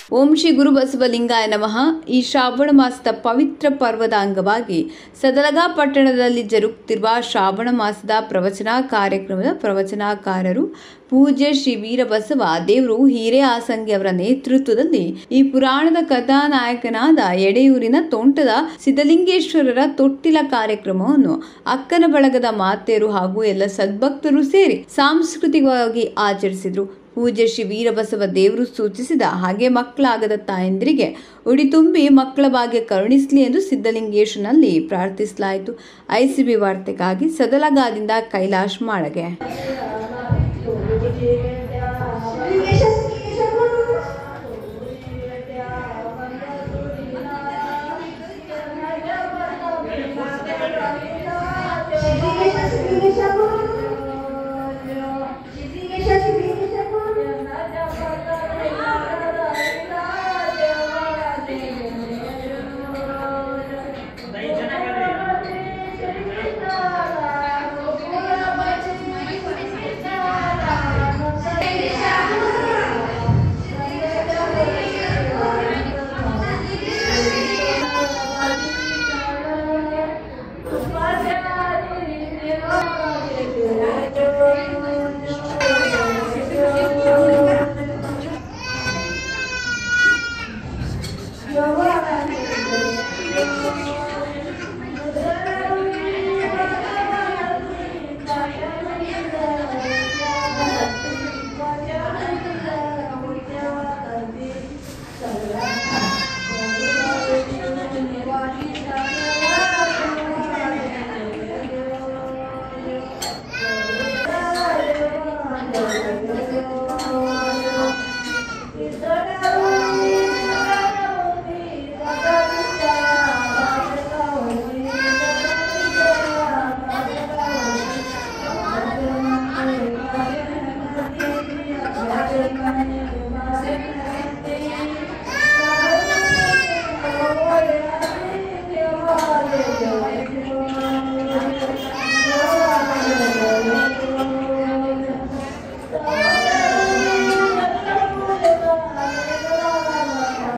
ಓಂ ಶ್ರೀ ಗುರು ಬಸವಲಿಂಗಾಯ ನಮಃ ಈ ಶ್ರಾವಣ ಮಾಸದ ಪವಿತ್ರ ಪರ್ವದ ಅಂಗವಾಗಿ ಸದಲಗ ಪಟ್ಟಣದಲ್ಲಿ ಜರುಗುತ್ತಿರುವ ಶ್ರಾವಣ ಮಾಸದ ಪ್ರವಚನ ಕಾರ್ಯಕ್ರಮದ ಪ್ರವಚನಕಾರರು ಪೂಜ್ಯ ಶ್ರೀ ವೀರಬಸವ ದೇವರು ಹಿರೇ ಆಸಂಗಿ ಅವರ ನೇತೃತ್ವದಲ್ಲಿ ಈ ಪುರಾಣದ ಕಥಾನಾಯಕನಾದ ಎಡೆಯೂರಿನ ತೋಂಟದ ಸಿದ್ಧಲಿಂಗೇಶ್ವರರ ತೊಟ್ಟಿಲ ಕಾರ್ಯಕ್ರಮವನ್ನು ಅಕ್ಕನ ಬಳಗದ ಮಾತೆಯರು ಹಾಗೂ ಎಲ್ಲ ಸದ್ಭಕ್ತರು ಸೇರಿ ಸಾಂಸ್ಕೃತಿಕವಾಗಿ ಆಚರಿಸಿದರು ಪೂಜ್ಯ ಶ್ರೀ ವೀರಬಸವ ದೇವರು ಸೂಚಿಸಿದ ಹಾಗೆ ಮಕ್ಕಳಾಗದ ತಾಯಂದಿರಿಗೆ ಉಡಿ ತುಂಬಿ ಮಕ್ಕಳ ಭಾಗ್ಯ ಕರುಣಿಸಲಿ ಎಂದು ಸಿದ್ಧಲಿಂಗೇಶ್ವರನಲ್ಲಿ ಪ್ರಾರ್ಥಿಸಲಾಯಿತು ಐಸಿಬಿ ವಾರ್ತೆಗಾಗಿ ಸದಲಗಾದಿಂದ ಕೈಲಾಶ್ ಮಾಳಗೆ Thank you.